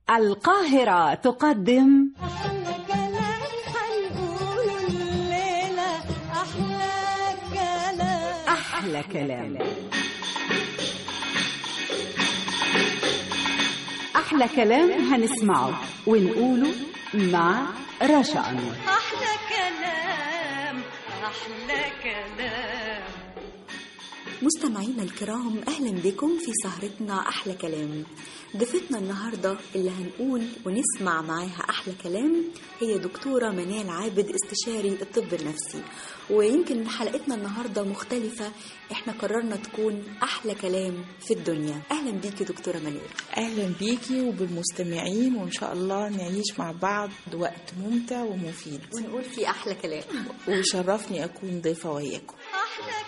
القاهرة تقدم أحلى كلام حنقوله الليلة أحلى كلام أحلى كلام أحلى كلام هنسمعه ونقوله مع رشا أنور أحلى كلام أحلى كلام مستمعينا الكرام اهلا بكم في سهرتنا احلى كلام ضيفتنا النهارده اللي هنقول ونسمع معاها احلى كلام هي دكتوره منال عابد استشاري الطب النفسي ويمكن حلقتنا النهارده مختلفه احنا قررنا تكون احلى كلام في الدنيا اهلا بيكي دكتوره منال اهلا بيكي وبالمستمعين وان شاء الله نعيش مع بعض وقت ممتع ومفيد ونقول في احلى كلام وشرفني اكون ضيفه وياكم أحلى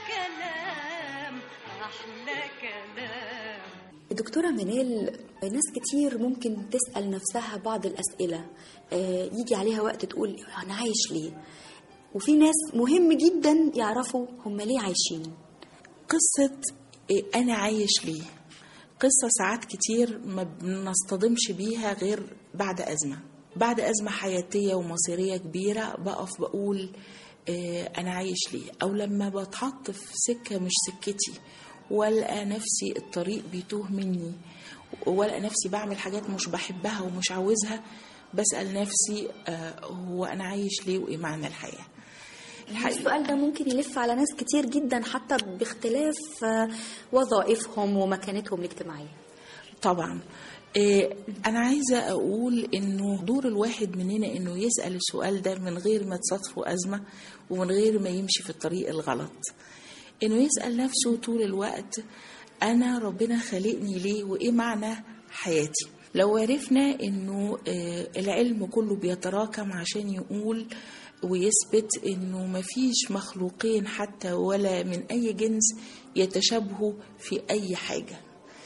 كلام أحلى كلام دكتورة منال ناس كتير ممكن تسأل نفسها بعض الأسئلة آه، يجي عليها وقت تقول أنا عايش ليه وفي ناس مهم جدا يعرفوا هم ليه عايشين قصه إيه انا عايش ليه قصه ساعات كتير ما بنصطدمش بيها غير بعد ازمه بعد ازمه حياتيه ومصيريه كبيره بقف بقول إيه انا عايش ليه او لما بتحط في سكه مش سكتي والقى نفسي الطريق بيتوه مني والقى نفسي بعمل حاجات مش بحبها ومش عاوزها بسال نفسي آه، هو انا عايش ليه وايه معنى الحياه السؤال ده ممكن يلف على ناس كتير جدا حتى باختلاف آه، وظائفهم ومكانتهم الاجتماعية طبعا إيه، أنا عايزة أقول إنه دور الواحد مننا إنه يسأل السؤال ده من غير ما تصادفه أزمة ومن غير ما يمشي في الطريق الغلط إنه يسأل نفسه طول الوقت أنا ربنا خلقني ليه وإيه معنى حياتي لو عرفنا إنه آه، العلم كله بيتراكم عشان يقول ويثبت إنه مفيش مخلوقين حتى ولا من أي جنس يتشابهوا في أي حاجة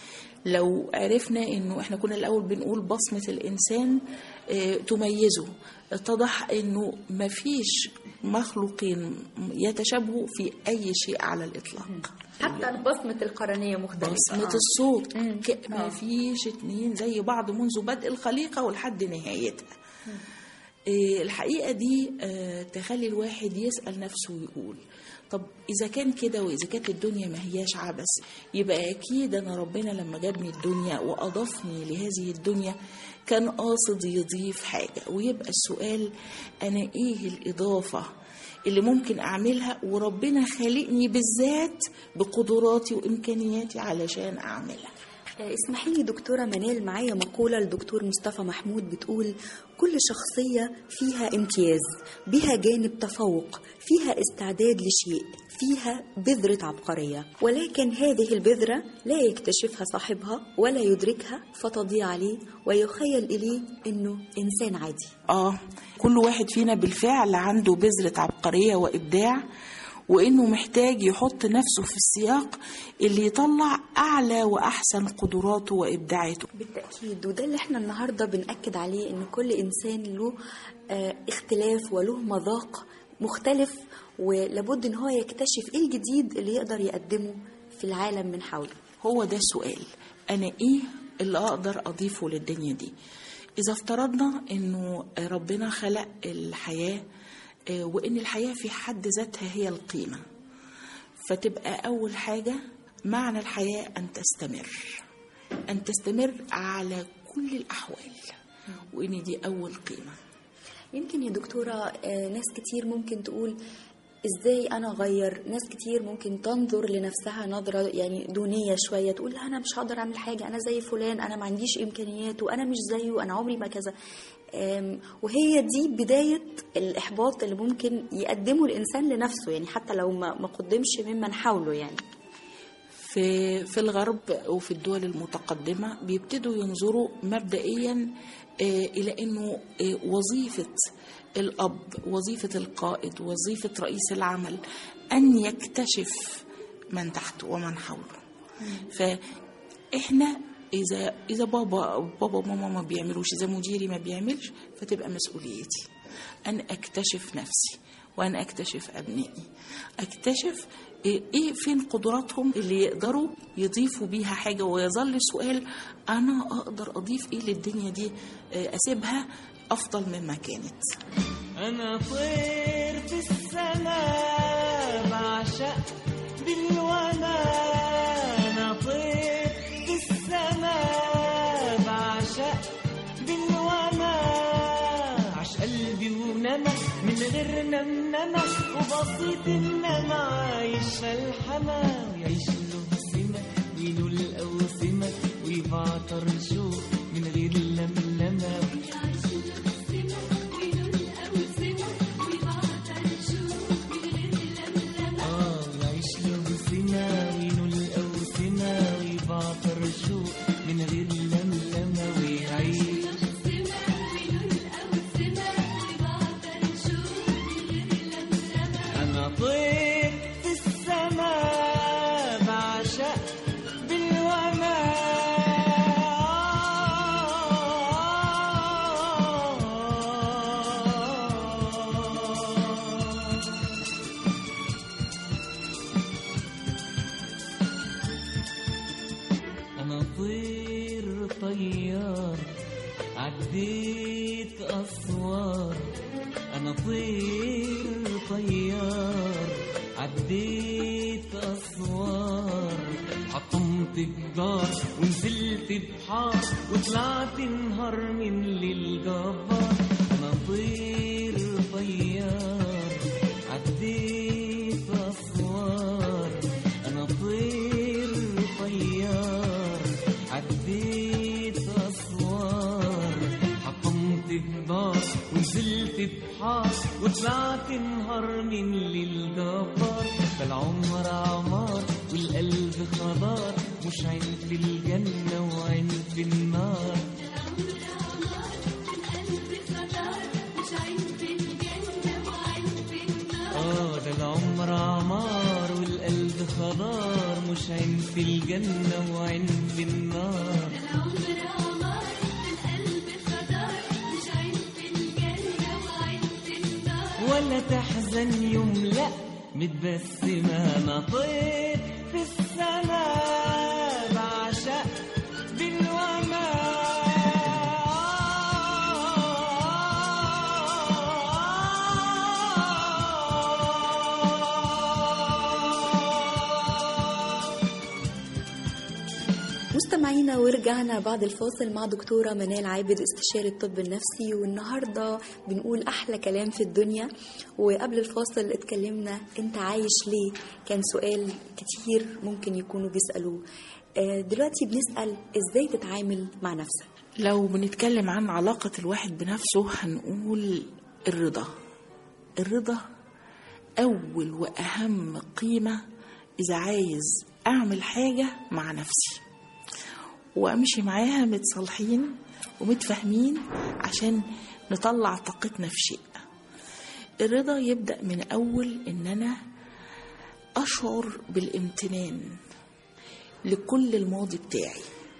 لو عرفنا انه احنا كنا الاول بنقول بصمه الانسان آه، تميزه اتضح انه مفيش مخلوقين يتشابهوا في اي شيء على الاطلاق حتى بصمة القرنية مختلفة بصمة آه. الصوت مم. ك- آه. مفيش اتنين زي بعض منذ بدء الخليقة ولحد نهايتها إيه، الحقيقة دي آه، تخلي الواحد يسأل نفسه ويقول طب إذا كان كده وإذا كانت الدنيا ما هياش عبث يبقى أكيد أنا ربنا لما جابني الدنيا وأضافني لهذه الدنيا كان قاصد يضيف حاجة ويبقى السؤال أنا إيه الإضافة اللي ممكن أعملها وربنا خالقني بالذات بقدراتي وإمكانياتي علشان أعملها آه، اسمحي لي دكتورة منال معايا مقولة لدكتور مصطفى محمود بتقول كل شخصية فيها امتياز بها جانب تفوق فيها استعداد لشيء فيها بذرة عبقرية ولكن هذه البذرة لا يكتشفها صاحبها ولا يدركها فتضيع عليه ويخيل إليه أنه إنسان عادي اه كل واحد فينا بالفعل عنده بذرة عبقرية وإبداع وإنه محتاج يحط نفسه في السياق اللي يطلع أعلى وأحسن قدراته وإبداعاته بالتأكيد وده اللي احنا النهاردة بنأكد عليه ان كل انسان له آه، اختلاف وله مذاق مختلف ولابد ان هو يكتشف ايه الجديد اللي يقدر يقدمه في العالم من حوله هو ده السؤال أنا إيه اللي أقدر أضيفه للدنيا دي إذا افترضنا إنه ربنا خلق الحياة آه، وإن الحياة في حد ذاتها هي القيمة فتبقى أول حاجة معنى الحياة أن تستمر أن تستمر على كل الأحوال وإن دي أول قيمة يمكن يا دكتورة آه، ناس كتير ممكن تقول ازاي انا اغير ناس كتير ممكن تنظر لنفسها نظرة يعني دونية شوية تقول لا انا مش هقدر اعمل حاجة انا زي فلان انا ما عنديش امكانيات وانا مش زيه انا عمري ما كذا آم، وهي دي بداية الإحباط اللي ممكن يقدمه الإنسان لنفسه يعني حتى لو ما ما قدمش ممن حوله يعني في في الغرب وفي الدول المتقدمة بيبتدوا ينظروا مبدئيا آه، إلى إنه آه، وظيفة الأب وظيفة القائد وظيفة رئيس العمل أن يكتشف من تحته ومن حوله فإحنا إذا إذا بابا بابا وماما ما بيعملوش إذا مديري ما بيعملش فتبقى مسؤوليتي أن أكتشف نفسي وأن أكتشف أبنائي أكتشف إيه إيه فين قدراتهم اللي يقدروا يضيفوا بيها حاجة ويظل السؤال أنا أقدر أضيف إيه للدنيا دي آه، أسيبها أفضل مما كانت أنا طير في السماء بعشق بالونا أنا طير في السماء بعشق بالونا عش قلبي ونما من غير نمنمة وبسيط إنما عايش الحما ويعيش له سمة وينو الأوسمة ويبعتر شوق من غير لملمة آه يعيش له سنة وينو الأوسمة ويبعتر شوق من غير لملمة ويعيش أنا طير في السماء بعشق بالوما أنا طير طيار عديت أسوار أنا طير طيار عديت أسوار حطمت جدار ونزلت بحار وطلعت نهار من للجبار أنا طير طيار عديت أسوار أنا طير طيار عديت أسوار حطمت جدار ونزلت بحار وطلعت نهار من للجبار فالعمر عمار والقلب خضار مش عين في الجنة وعين في النار اه ده العمر عمار والقلب خضار مش عين في الجنة وعين في النار ولا تحزن يوم لا متبسمة أنا طير في السماء بعشق بالوما مستمعينا ورجعنا بعد الفاصل مع دكتورة منال عابد استشاري الطب النفسي والنهاردة بنقول أحلى كلام في الدنيا وقبل الفاصل اتكلمنا أنت عايش ليه كان سؤال كتير ممكن يكونوا بيسألوه آه، دلوقتي بنسأل إزاي تتعامل مع نفسك لو بنتكلم عن علاقة الواحد بنفسه هنقول الرضا الرضا أول وأهم قيمة إذا عايز أعمل حاجة مع نفسي وأمشي معاها متصالحين ومتفاهمين عشان نطلع طاقتنا في شيء الرضا يبدأ من أول إن أنا أشعر بالامتنان لكل الماضي بتاعي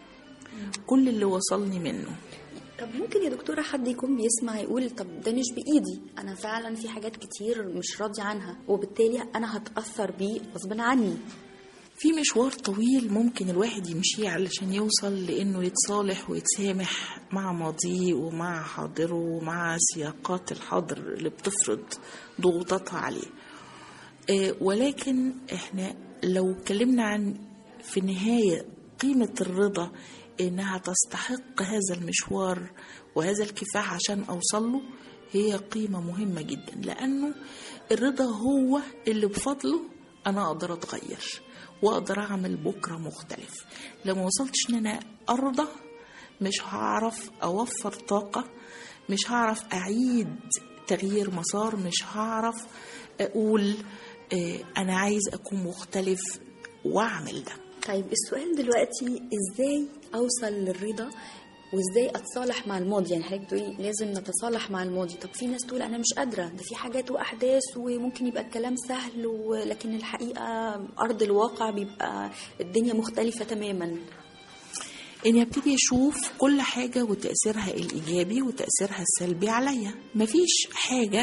كل اللي وصلني منه طب ممكن يا دكتورة حد يكون بيسمع يقول طب ده مش بإيدي أنا فعلا في حاجات كتير مش راضي عنها وبالتالي أنا هتأثر بيه غصب عني في مشوار طويل ممكن الواحد يمشيه علشان يوصل لانه يتصالح ويتسامح مع ماضيه ومع حاضره ومع سياقات الحاضر اللي بتفرض ضغوطاتها عليه آه، ولكن احنا لو اتكلمنا عن في النهاية قيمة الرضا انها تستحق هذا المشوار وهذا الكفاح عشان اوصل له هي قيمة مهمة جدا لانه الرضا هو اللي بفضله انا اقدر اتغير واقدر اعمل بكره مختلف لو ما وصلتش ان انا ارضى مش هعرف اوفر طاقه مش هعرف اعيد تغيير مسار مش هعرف اقول آه، انا عايز اكون مختلف واعمل ده طيب السؤال دلوقتي ازاي اوصل للرضا وازاي اتصالح مع الماضي يعني حضرتك بتقولي لازم نتصالح مع الماضي طب في ناس تقول انا مش قادره ده في حاجات واحداث وممكن يبقى الكلام سهل ولكن الحقيقه ارض الواقع بيبقى الدنيا مختلفه تماما اني ابتدي اشوف كل حاجه وتاثيرها الايجابي وتاثيرها السلبي عليا مفيش حاجه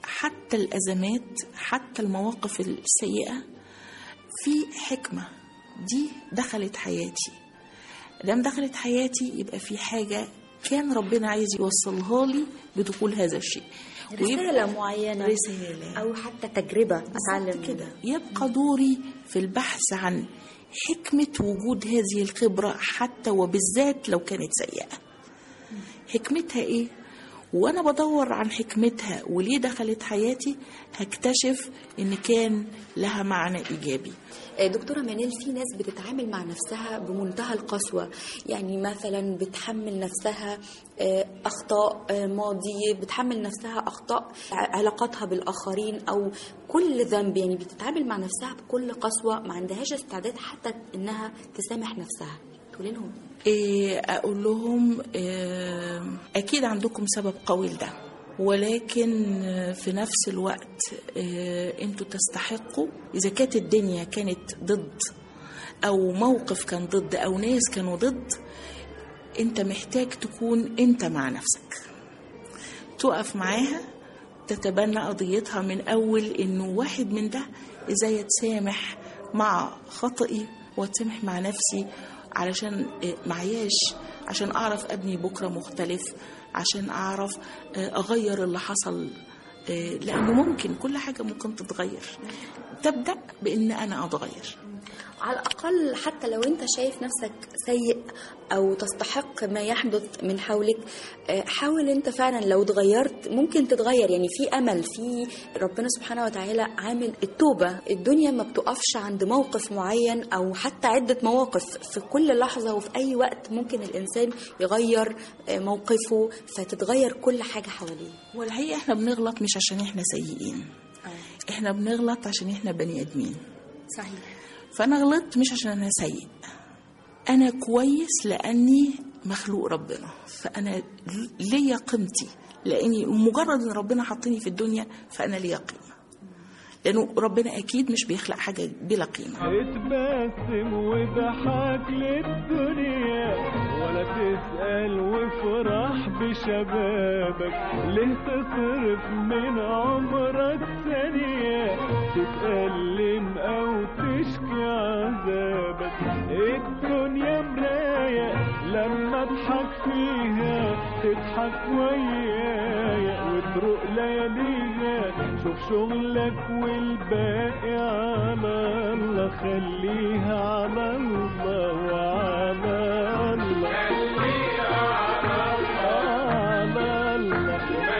حتى الأزمات حتى المواقف السيئة في حكمة دي دخلت حياتي دام دخلت حياتي يبقى في حاجة كان ربنا عايز يوصلها لي بدخول هذا الشيء رسالة معينة رسالة أو حتى تجربة أتعلم بالظبط كده يبقى دوري في البحث عن حكمة وجود هذه الخبرة حتى وبالذات لو كانت سيئة حكمتها ايه وانا بدور عن حكمتها وليه دخلت حياتي هكتشف ان كان لها معنى ايجابي آه، دكتورة منال في ناس بتتعامل مع نفسها بمنتهى القسوة يعني مثلا بتحمل نفسها آه، أخطاء آه، ماضي بتحمل نفسها أخطاء ع- علاقاتها بالآخرين أو كل ذنب يعني بتتعامل مع نفسها بكل قسوة ما عندهاش استعداد حتى إنها تسامح نفسها تقولي لهم إيه اقول لهم إيه اكيد عندكم سبب قوي لده ولكن آه، في نفس الوقت آه، انتوا تستحقوا اذا كانت الدنيا كانت ضد او موقف كان ضد او ناس كانوا ضد انت محتاج تكون انت مع نفسك تقف معاها تتبنى قضيتها من أول إنه واحد من ده إزاي أتسامح مع خطئي وأتسامح مع نفسي علشان آه، معياش عشان أعرف أبني بكرة مختلف عشان أعرف آه، أغير اللي حصل آه، لأنه ممكن كل حاجة ممكن تتغير تبدأ بإن أنا أتغير على الأقل حتى لو أنت شايف نفسك سيء أو تستحق ما يحدث من حولك آه، حاول أنت فعلا لو اتغيرت ممكن تتغير يعني في أمل في ربنا سبحانه وتعالى عامل التوبة الدنيا ما بتقفش عند موقف معين أو حتى عدة مواقف في كل لحظة وفي أي وقت ممكن الإنسان يغير آه، موقفه فتتغير كل حاجة حواليه والحقيقة إحنا بنغلط مش عشان إحنا سيئين إحنا بنغلط عشان إحنا بني آدمين صحيح فانا غلطت مش عشان انا سيء انا كويس لاني مخلوق ربنا فانا ليا قيمتي لاني مجرد ان ربنا حطني في الدنيا فانا ليا قيمه لانه ربنا اكيد مش بيخلق حاجه بلا قيمه اتبسم وضحك للدنيا ولا تسأل وافرح بشبابك ليه تصرف من عمرك ثانية تتألم أو تشكي عذابك الدنيا مراية لما اضحك فيها تضحك ويايا وتروق لياليها شوف شغلك والباقي على الله خليها على الله وعلى الله خليها على الله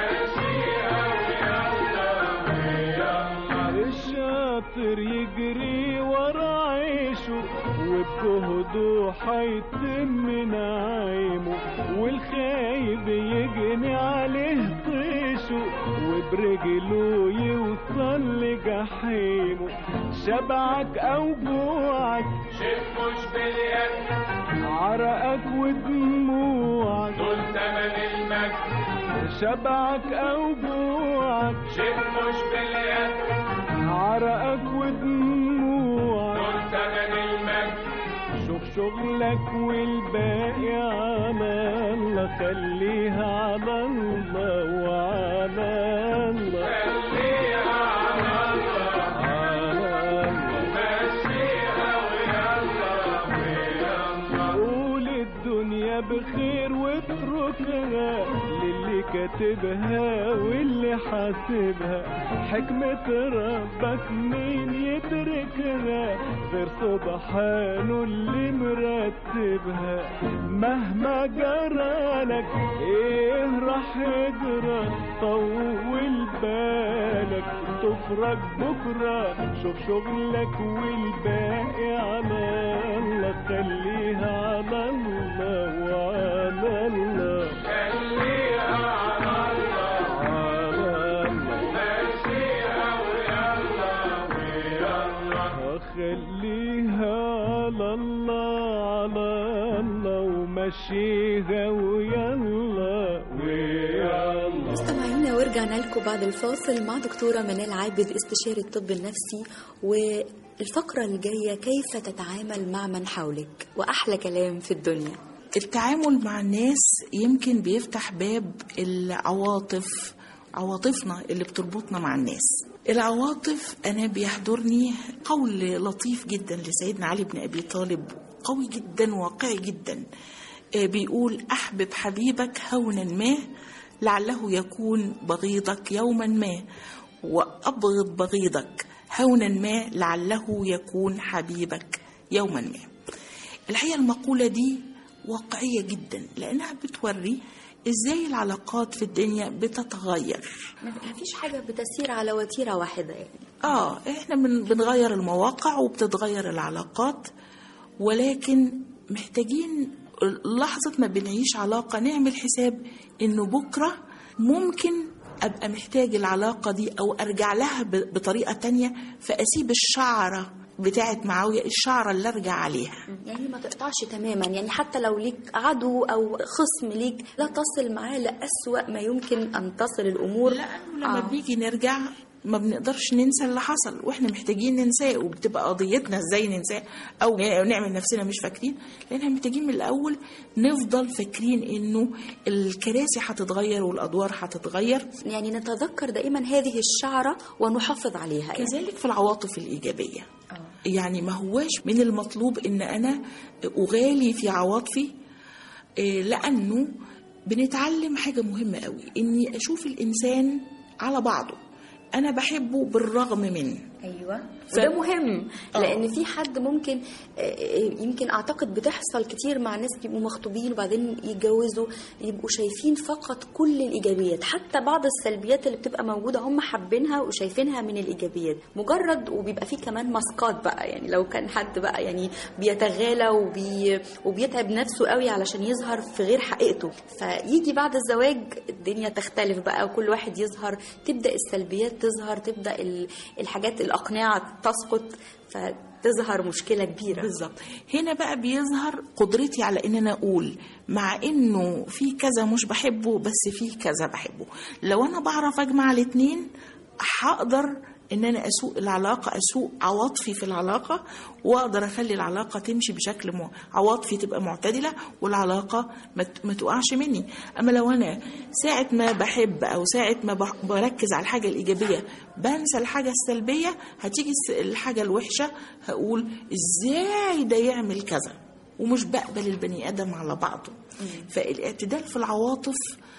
الشاطر يجري ورا عيشه وبجهده حيتم نعيمه والخايب يجني عليه طيشه وبرجله يوصل لجحيمه شبعك او جوعك شف مش باليد عرقك ودموعك دول تمن المجد شبعك او جوعك شف مش باليد عرقك ودموعك دول تمن المجد شوف شغلك والباقي على الله خليها على الله وعلى الله خليها على الله على الله قول الدنيا بخير واتركها للي كاتبها واللي حاسبها حكمة ربك مين يدركها غير سبحانه اللي مرتبها مهما جرالك ايه راح يجرى طول بالك تفرج بكرة شوف شغلك والباقي على الله خليها على الله وعلى الله خليها على الله على الله خليها على الله على الله ومشيها ويلا ويلا مستمعينا ورجعنا لكم بعد الفاصل مع دكتورة منال عابد استشاري الطب النفسي والفقرة الجاية كيف تتعامل مع من حولك وأحلى كلام في الدنيا التعامل مع الناس يمكن بيفتح باب العواطف عواطفنا اللي بتربطنا مع الناس العواطف أنا بيحضرني قول لطيف جدا لسيدنا علي بن أبي طالب قوي جدا واقعي جدا آه، بيقول أحبب حبيبك هونا ما لعله يكون بغيضك يوما ما وأبغض بغيضك هونا ما لعله يكون حبيبك يوما ما الحقيقة المقولة دي واقعية جدا لأنها بتوري إزاي العلاقات في الدنيا بتتغير ما فيش حاجة بتسير على وتيرة واحدة يعني اه احنا بن- بنغير المواقع وبتتغير العلاقات ولكن محتاجين لحظة ما بنعيش علاقة نعمل حساب انه بكرة ممكن ابقى محتاج العلاقة دي او ارجع لها ب- بطريقة تانية فاسيب الشعرة بتاعت معاوية الشعرة اللي ارجع عليها يعني ما تقطعش تماما يعني حتى لو ليك عدو او خصم ليك لا تصل معاه لأسوأ ما يمكن ان تصل الامور لانه لما آه. آه. بنيجي نرجع ما بنقدرش ننسى اللي حصل واحنا محتاجين ننساه وبتبقى قضيتنا ازاي ننساه او نعمل نفسنا مش فاكرين لان احنا محتاجين من الاول نفضل فاكرين انه الكراسي هتتغير والادوار هتتغير يعني نتذكر دائما هذه الشعرة ونحافظ عليها يعني. كذلك في العواطف الايجابيه يعني ما هواش من المطلوب ان انا اغالي في عواطفي إيه، لانه بنتعلم حاجه مهمه قوي اني اشوف الانسان على بعضه انا بحبه بالرغم من ايوه ف- وده مهم آه. لان في حد ممكن آه، يمكن اعتقد بتحصل كتير مع ناس بيبقوا مخطوبين وبعدين يتجوزوا يبقوا شايفين فقط كل الايجابيات حتى بعض السلبيات اللي بتبقى موجوده هم حابينها وشايفينها من الايجابيات مجرد وبيبقى في كمان ماسكات بقى يعني لو كان حد بقى يعني بيتغالى وبي وبيتعب نفسه قوي علشان يظهر في غير حقيقته فيجي بعد الزواج الدنيا تختلف بقى وكل واحد يظهر تبدا السلبيات تظهر تبدا ال- الحاجات الاقنعه تسقط فتظهر مشكله كبيره بالظبط هنا بقى بيظهر قدرتي على ان انا اقول مع انه في كذا مش بحبه بس في كذا بحبه لو انا بعرف اجمع الاتنين هقدر ان انا اسوق العلاقه اسوق عواطفي في العلاقه واقدر اخلي العلاقه تمشي بشكل م... عواطفي تبقى معتدله والعلاقه ما, ت... ما تقعش مني اما لو انا ساعه ما بحب او ساعه ما بح- بركز على الحاجه الايجابيه بنسى الحاجه السلبيه هتيجي الس- الحاجه الوحشه هقول ازاي ده يعمل كذا ومش بقبل البني ادم على بعضه فالاعتدال في العواطف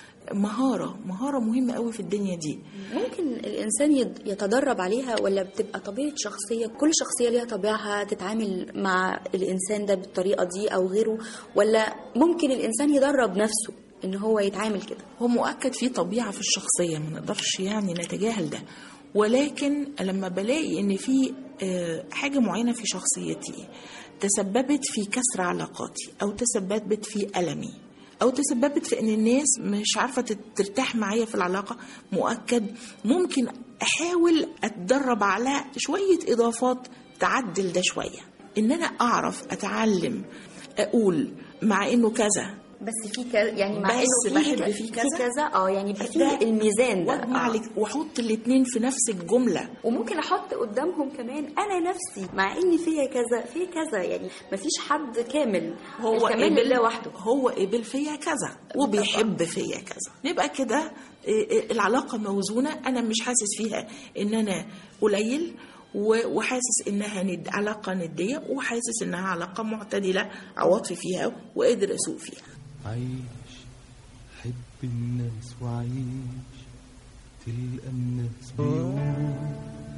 مهاره مهاره مهمه قوي في الدنيا دي ممكن الانسان يد- يتدرب عليها ولا بتبقى طبيعه شخصيه كل شخصيه ليها طبيعها تتعامل مع الانسان ده بالطريقه دي او غيره ولا ممكن الانسان يدرب نفسه ان هو يتعامل كده هو مؤكد في طبيعة في الشخصية ما نقدرش يعني نتجاهل ده ولكن لما بلاقي ان في آه، حاجة معينة في شخصيتي تسببت في كسر علاقاتي او تسببت في ألمي او تسببت في ان الناس مش عارفة تت- ترتاح معايا في العلاقة مؤكد ممكن احاول اتدرب على شوية اضافات تعدل ده شوية ان انا اعرف اتعلم اقول مع انه كذا بس في كذا يعني مع بس انه بحب ك- فيه في كذا. كذا اه يعني يبقى في ده الميزان ده واجمع آه. لك واحط الاثنين في نفس الجمله وممكن احط قدامهم كمان انا نفسي مع ان فيا كذا فيا كذا يعني مفيش حد كامل هو الكمال قبل لله وحده هو قبل فيا كذا وبيحب فيا كذا نبقى كده إيه، إيه، العلاقه موزونه انا مش حاسس فيها ان انا قليل و- وحاسس انها ند... علاقه نديه وحاسس انها علاقه معتدله عواطفي فيها وقادر اسوق فيها عيش حب الناس وعيش تلقى الناس بيوم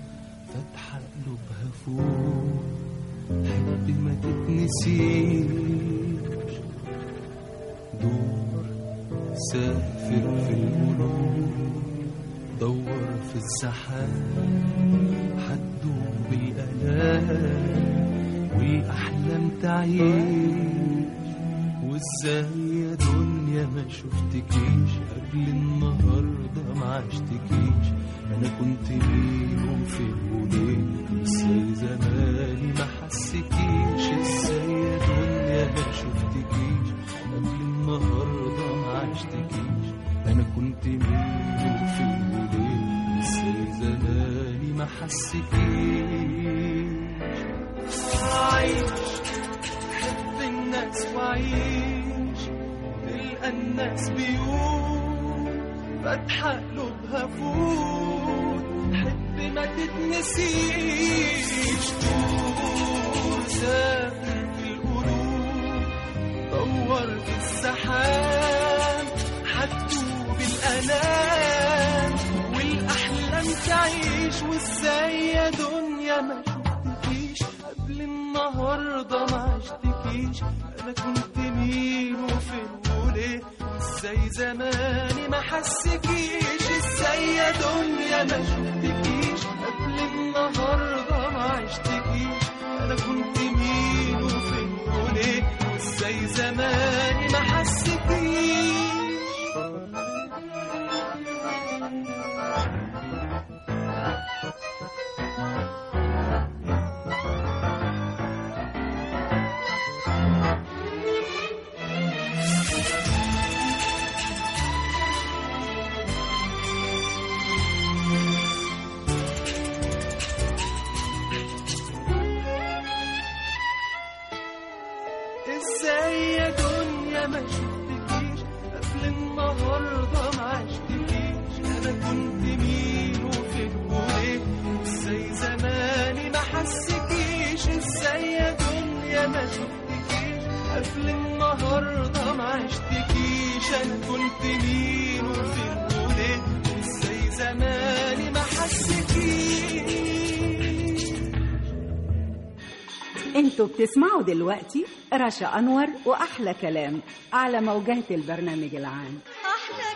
فاتحة قلوبها فوق حب ما تتنسيش دور سافر في القلوب دور في السحاب حدوم بالآلام والأحلام تعيش وازاي يا دنيا ما شفتكيش قبل النهارده ما عشتكيش انا كنت ليهم في وليه ازاي زماني ما حسكيش ازاي يا دنيا ما شفتكيش قبل النهارده ما عشتكيش انا كنت ليهم في وليه ازاي زماني ما حسكيش عايش حب الناس وعيش تلقى الناس بيوم فاتحة قلوبها فوت حب ما تتنسيش دور سافر في القلوب دور في السحاب هتدوب الألام والأحلام تعيش وازاي يا دنيا ما شفتكيش قبل النهاردة ما عشتكيش أنا كنت مين وفين وليه ازاي زماني ما حسكيش ازاي يا دنيا ما شفتكيش قبل النهاردة ما عشتكيش أنا كنت مين وفين وليه ازاي زماني ما حسكيش ازاي يا دنيا ما شفتكيش قبل النهارده ما عشتكيش انا كنت مين وفين وليه ازاي زماني ما حسكيش ازاي يا دنيا ما شفتكيش قبل النهارده ما عشتكيش انا كنت مين وفين وليه ازاي زماني ما حسكيش انتوا بتسمعوا دلوقتي رشا أنور وأحلى كلام على موجات البرنامج العام أحلى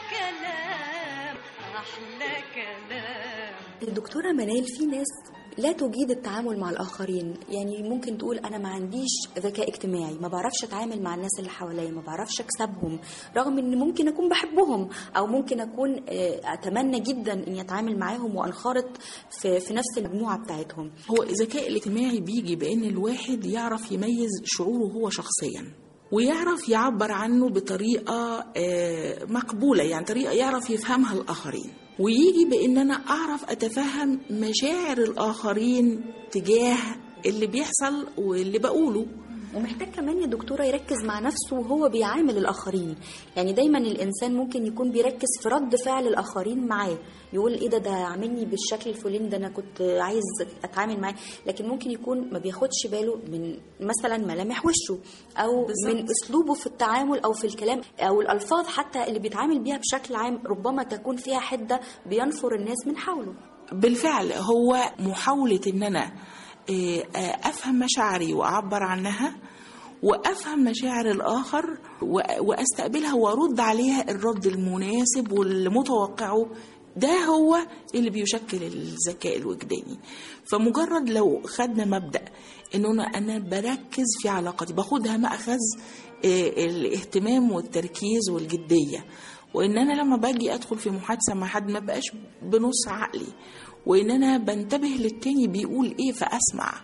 كلام أحلى كلام الدكتورة منال في ناس لا تجيد التعامل مع الآخرين يعني ممكن تقول أنا ما عنديش ذكاء اجتماعي ما بعرفش أتعامل مع الناس اللي حواليا ما بعرفش أكسبهم رغم أن ممكن أكون بحبهم أو ممكن أكون آه، أتمنى جدا أني أتعامل معاهم وأنخرط في, في نفس المجموعة بتاعتهم هو الذكاء الاجتماعي بيجي بان الواحد يعرف يميز شعوره هو شخصيا ويعرف يعبر عنه بطريقه آه، مقبوله يعني طريقه يعرف يفهمها الاخرين ويجي بان انا اعرف اتفهم مشاعر الاخرين تجاه اللي بيحصل واللي بقوله ومحتاج كمان يا دكتورة يركز مع نفسه وهو بيعامل الآخرين يعني دايما الإنسان ممكن يكون بيركز في رد فعل الآخرين معاه يقول إيه ده ده عاملني بالشكل الفلاني ده أنا كنت عايز أتعامل معاه لكن ممكن يكون ما بياخدش باله من مثلا ملامح وشه أو بالظبط. من أسلوبه في التعامل أو في الكلام أو الألفاظ حتى اللي بيتعامل بيها بشكل عام ربما تكون فيها حدة بينفر الناس من حوله بالفعل هو محاولة إن أنا آه، آه، أفهم مشاعري وأعبر عنها وأفهم مشاعر الآخر و- وأستقبلها وأرد عليها الرد المناسب والمتوقعه ده هو اللي بيشكل الذكاء الوجداني فمجرد لو خدنا مبدأ إن أنا أنا بركز في علاقتي باخدها مأخذ آه، الاهتمام والتركيز والجدية وان انا لما باجي ادخل في محادثه مع حد ما بقاش بنص عقلي وان انا بنتبه للتاني بيقول ايه فاسمع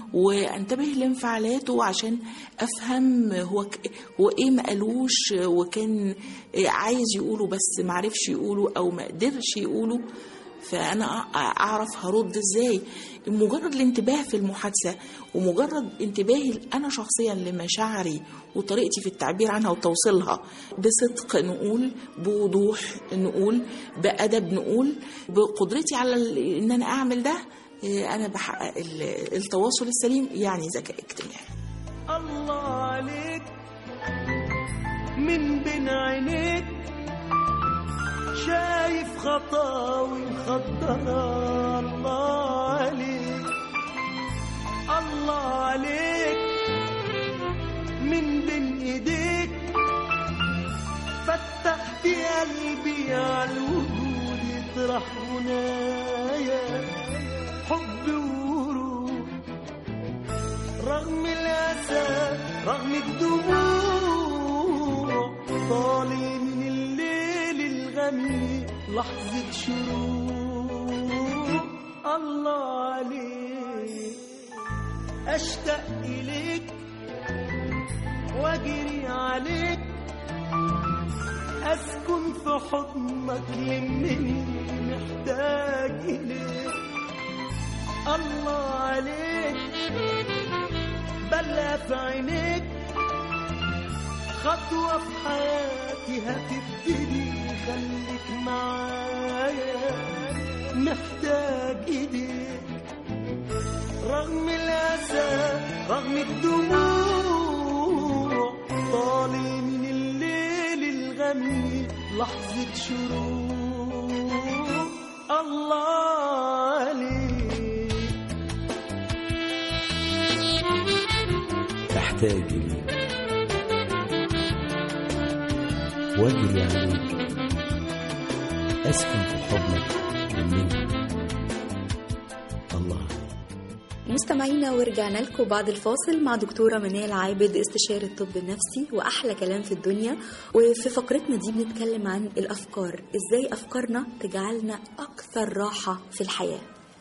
وانتبه لانفعالاته عشان افهم هو ك... هو ايه ما قالوش وكان عايز يقوله بس ما عرفش يقوله او ما قدرش يقوله فانا أع- اعرف هرد ازاي مجرد الانتباه في المحادثه ومجرد انتباهي انا شخصيا لمشاعري وطريقتي في التعبير عنها وتوصيلها بصدق نقول بوضوح نقول بادب نقول بقدرتي على ال- ان انا اعمل ده إيه، انا بحقق ال- التواصل السليم يعني ذكاء اجتماعي الله عليك من بين عينيك شايف خطاوي مخضرة الله عليك الله عليك من بين ايديك فتحت قلبي على الوجود يطرح هنايا حب وروح رغم الأسى رغم الدموع طالع من الليل الغميق لحظة شروق الله عليك أشتاق إليك وأجري عليك أسكن في حضنك لمني محتاج إليك الله عليك بلا في عينيك خطوة في حياتي هتبتدي خليك معايا محتاج إيديك رغم الأسى رغم الدموع طالع من الليل الغمي لحظة شروق الله عليك احتاج ليك واجري عليك اسكن في حضنك مني الله عليك مستمعينا ورجعنا لكم بعد الفاصل مع دكتورة منال عابد استشارة الطب النفسي وأحلى كلام في الدنيا وفي فقرتنا دي بنتكلم عن الأفكار إزاي أفكارنا تجعلنا أكثر راحة في الحياة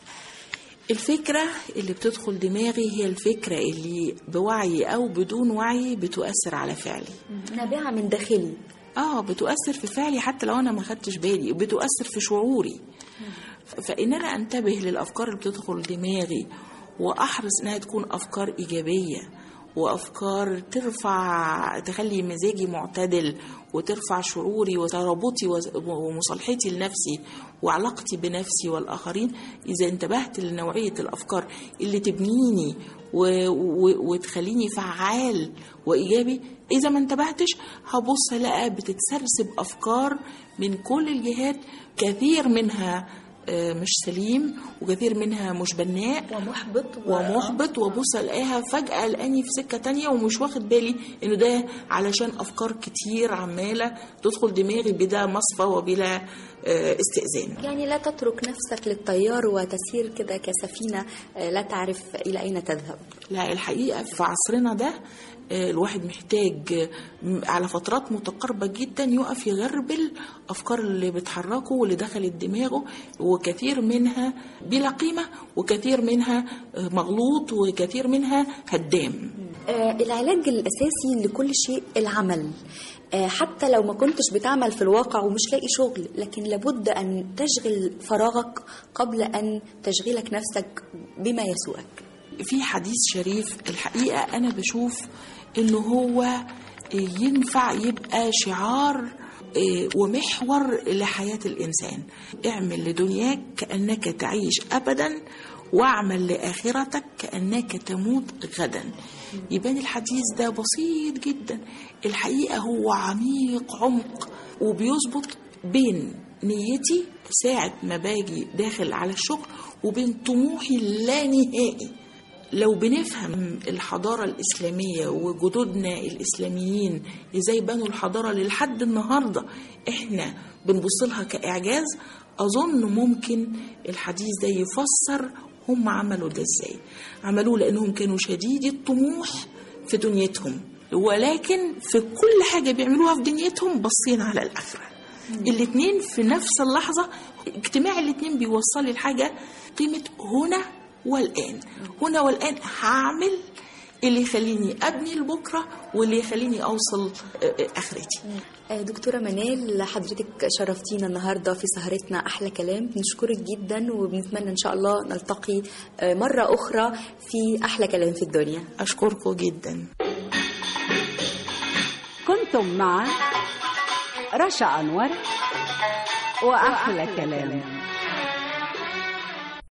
الفكرة اللي بتدخل دماغي هي الفكرة اللي بوعي أو بدون وعي بتؤثر على فعلي نابعة من داخلي اه بتؤثر في فعلي حتى لو انا ما خدتش بالي وبتؤثر في شعوري ف- فان انا انتبه للافكار اللي بتدخل دماغي واحرص انها تكون افكار ايجابيه وافكار ترفع تخلي مزاجي معتدل وترفع شعوري وترابطي وز- ومصالحتي لنفسي وعلاقتي بنفسي والاخرين اذا انتبهت لنوعيه الافكار اللي تبنيني و... و... وتخليني فعال وايجابي اذا ما انتبهتش هبص الاقي بتتسرسب افكار من كل الجهات كثير منها آه، مش سليم وكثير منها مش بناء ومحبط ومحبط وابص الاقيها فجاه الاقيني في سكه تانية ومش واخد بالي انه ده علشان افكار كتير عماله تدخل دماغي بلا مصفى وبلا آه، استئذان يعني لا تترك نفسك للتيار وتسير كده كسفينة آه، لا تعرف إلى أين تذهب لا الحقيقة في عصرنا ده آه، الواحد محتاج آه، م- على فترات متقاربة جدا يقف يغربل أفكار اللي بتحركه واللي دخلت دماغه وكثير منها بلا قيمة وكثير منها آه، مغلوط وكثير منها هدام آه، العلاج الأساسي لكل شيء العمل آه، حتى لو ما كنتش بتعمل في الواقع ومش لاقي شغل لكن لابد أن تشغل فراغك قبل أن تشغلك نفسك بما يسوءك في حديث شريف الحقيقة أنا بشوف إنه هو ينفع يبقى شعار إيه، ومحور لحياة الإنسان اعمل لدنياك كأنك تعيش أبدا واعمل لآخرتك كأنك تموت غدا يبان الحديث ده بسيط جدا الحقيقة هو عميق عمق وبيظبط بين نيتي ساعة ما باجي داخل على الشغل وبين طموحي اللانهائي لو بنفهم الحضارة الإسلامية وجدودنا الإسلاميين إزاي بنوا الحضارة للحد النهاردة إحنا بنبص لها كإعجاز أظن ممكن الحديث ده يفسر هم عملوا ده إزاي عملوه لأنهم كانوا شديدي الطموح في دنيتهم ولكن في كل حاجة بيعملوها في دنيتهم باصين على الآخرة الاتنين في نفس اللحظة اجتماع الاتنين بيوصل لي الحاجة قيمة هنا والآن هنا والآن هعمل اللي يخليني أبني لبكرة واللي يخليني أوصل آه، آه، آخرتي آه، دكتورة منال حضرتك شرفتينا النهاردة في سهرتنا أحلى كلام بنشكرك جدا وبنتمنى إن شاء الله نلتقي آه، مرة أخرى في أحلى كلام في الدنيا أشكركم جدا كنتم مع رشا أنور وأحلى كلام